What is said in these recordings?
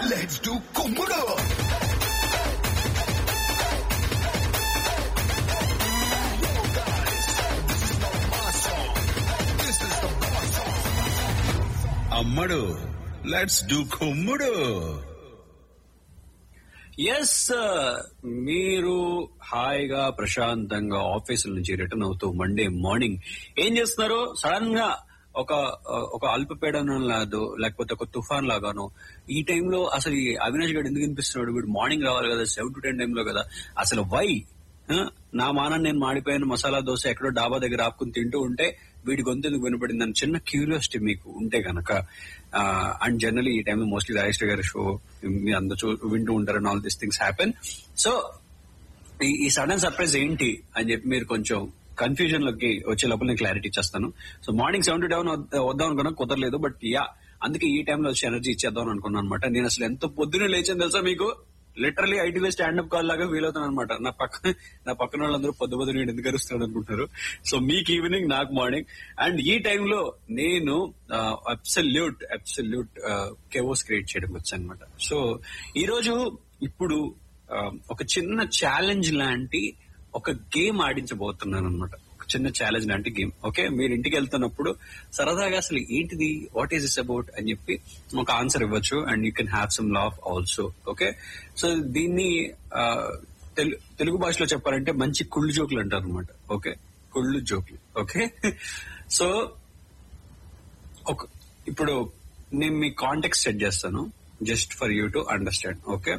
Let's do Kumbudo. అమ్మడు let's do కుమ్ముడు yes మీరు హాయిగా ప్రశాంతంగా ఆఫీసుల నుంచి రిటర్న్ అవుతూ మండే మార్నింగ్ ఏం చేస్తున్నారు సడన్ గా ఒక ఒక అల్పపీడనం లాదో లేకపోతే ఒక తుఫాన్ లాగానో ఈ టైంలో అసలు ఈ అవినాష్ గారు ఎందుకు వినిపిస్తున్నాడు వీడు మార్నింగ్ రావాలి కదా సెవెన్ టు టెన్ టైంలో కదా అసలు వై నా మానం నేను మాడిపోయిన మసాలా దోశ ఎక్కడో డాబా దగ్గర ఆపుకుని తింటూ ఉంటే వీడి గొంతు ఎందుకు వినపడింది అని చిన్న క్యూరియాసిటీ మీకు ఉంటే గనక అండ్ జనరలీ ఈ టైంలో మోస్ట్లీ రాజేశ్వరి గారి షో మీరు అందరూ చూ- వింటూ ఉంటారు and all this things happen so ఈ- ఈ సడన్ సర్ప్రైజ్ ఏంటి అని చెప్పి మీరు కొంచెం కన్ఫ్యూజన్ లోకి వచ్చే లోపల నేను క్లారిటీ ఇచ్చేస్తాను so morning seven to eleven వద్దాం అనుకున్నా కుదరలేదు బట్ యా అందుకే ఈ టైంలో వచ్చి ఎనర్జీ ఇచ్చేద్దాం అనుకున్నాను అనమాట నేను అసలు ఎంత పొద్దునే లేచాను తెలుసా మీకు లిటరలీ ఐటీలో స్టాండప్ కాల్ లాగా ఫీల్ అవుతాను అనమాట నా పక్కన నా పక్కన వాళ్ళందరూ పొద్దు పొద్దున వీడు ఎందుకు అరుస్తున్నాడు అనుకుంటున్నారు సో మీకు ఈవినింగ్ నాకు మార్నింగ్ అండ్ ఈ టైంలో నేను అబ్సల్యూట్ అబ్సల్యూట్ కేవోస్ క్రియేట్ చేయడం వచ్చాను అనమాట సో ఈ రోజు ఇప్పుడు ఆ, ఒక చిన్న ఛాలెంజ్ లాంటి ఒక గేమ్ ఆడించబోతున్నాను అనమాట ఒక చిన్న ఛాలెంజ్ లాంటి గేమ్ ఓకే మీరు ఇంటికి వెళ్తున్నప్పుడు సరదాగా అసలు ఏంటిది వాట్ ఈస్ ఇస్ అబౌట్ అని చెప్పి ఒక ఆన్సర్ ఇవ్వచ్చు and you can have some laugh also okay so దీన్ని ఆ, తెలు- తెలుగు భాషలో చెప్పాలంటే మంచి కుళ్ళు జోకులు అంటారు అనమాట ఓకే కుళ్ళు జోకులు ఓకే సో ఒక ఇప్పుడు నేను మీ కాంటెక్ట్ సెట్ చేస్తాను just for you to understand okay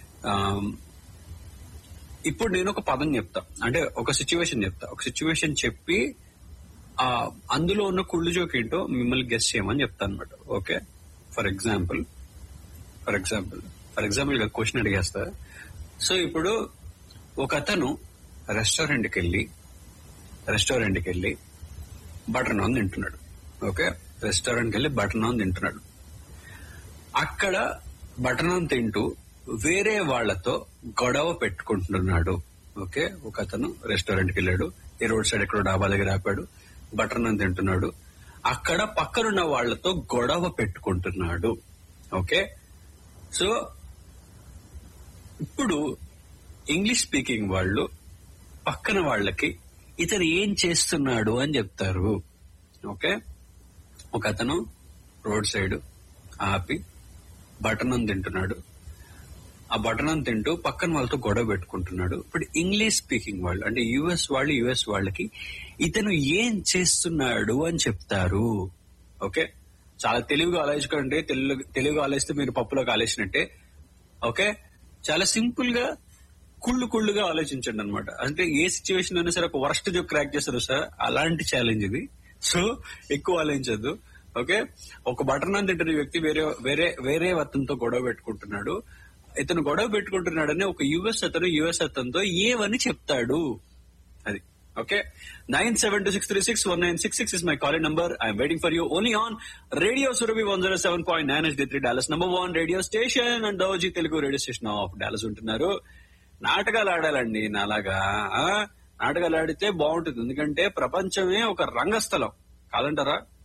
ఇప్పుడు నేను ఒక పదం చెప్తా అంటే ఒక సిచ్యువేషన్ చెప్తా ఒక సిచ్యువేషన్ చెప్పి ఆ అందులో ఉన్న కుళ్ళు జోక్ ఏంటో మిమ్మల్ని గెస్ట్ చేయమని చెప్తాను అనమాట okay for example for example for example గా క్వశ్చన్ అడిగేస్తా సో ఇప్పుడు ఒక అతను రెస్టారెంట్కి వెళ్ళి రెస్టారెంట్కి వెళ్ళి బటర్ నాన్ తింటున్నాడు ఓకే రెస్టారెంట్కి వెళ్ళి బటర్ నాన్ తింటున్నాడు అక్కడ బటర్ నాన్ తింటూ వేరే వాళ్ళతో గొడవ పెట్టుకుంటున్నాడు ఓకే ఒక అతను రెస్టారెంట్కి వెళ్ళాడు ఈ రోడ్ సైడ్ ఎక్కడో డాబా దగ్గర ఆపాడు బటర్ నాన్ తింటున్నాడు అక్కడ పక్కనున్న వాళ్ళతో గొడవ పెట్టుకుంటున్నాడు ఓకే సో ఇప్పుడు ఇంగ్లీష్ స్పీకింగ్ వాళ్ళు పక్కన వాళ్ళకి ఇతను ఏం చేస్తున్నాడు అని చెప్తారు ఓకే ఒక అతను రోడ్ సైడ్ ఆపి బటనం తింటున్నాడు ఆ బటనం తింటూ పక్కన వాళ్ళతో గొడవ పెట్టుకుంటున్నాడు ఇప్పుడు ఇంగ్లీష్ స్పీకింగ్ వాళ్ళు అంటే యుఎస్ వాళ్ళు యుఎస్ వాళ్ళకి ఇతను ఏం చేస్తున్నాడు అని చెప్తారు ఓకే చాలా తెలివిగా ఆలోచించుకోండి తెలుగు తెలుగు ఆలోచిస్తే మీరు పప్పులో ఆలోచించినట్టే ఓకే చాలా సింపుల్ గా కుళ్ళు కుళ్ళుగా ఆలోచించండి అనమాట అంటే ఏ సిచ్యువేషన్ అయినా సరే ఒక వర్స్ట్ జోక్ క్రాక్ చేస్తారు సార్ అలాంటి ఛాలెంజ్ ఇది సో ఎక్కువ ఆలోచించద్దు ఓకే ఒక బటర్ నాన్ తింటున్న వ్యక్తి వేరే వేరే వేరే అతనితో గొడవ పెట్టుకుంటున్నాడు ఇతను గొడవ పెట్టుకుంటున్నాడని ఒక యుఎస్ అతను యుఎస్ అతనితో ఏవని చెప్తాడు అది okay nine seven two six three six one nine six six is my calling number I'm waiting for you only on radio Surabhi one zero seven point nine S three Dallas number one radio station and the OG Telugu radio station of Dallas ఉంటున్నారు నాటకాలు ఆడాలండి నాలాగా ఆ? నాటకాలు ఆడితే బాగుంటుంది ఎందుకంటే ప్రపంచమే ఒక రంగస్థలం కాదంటారా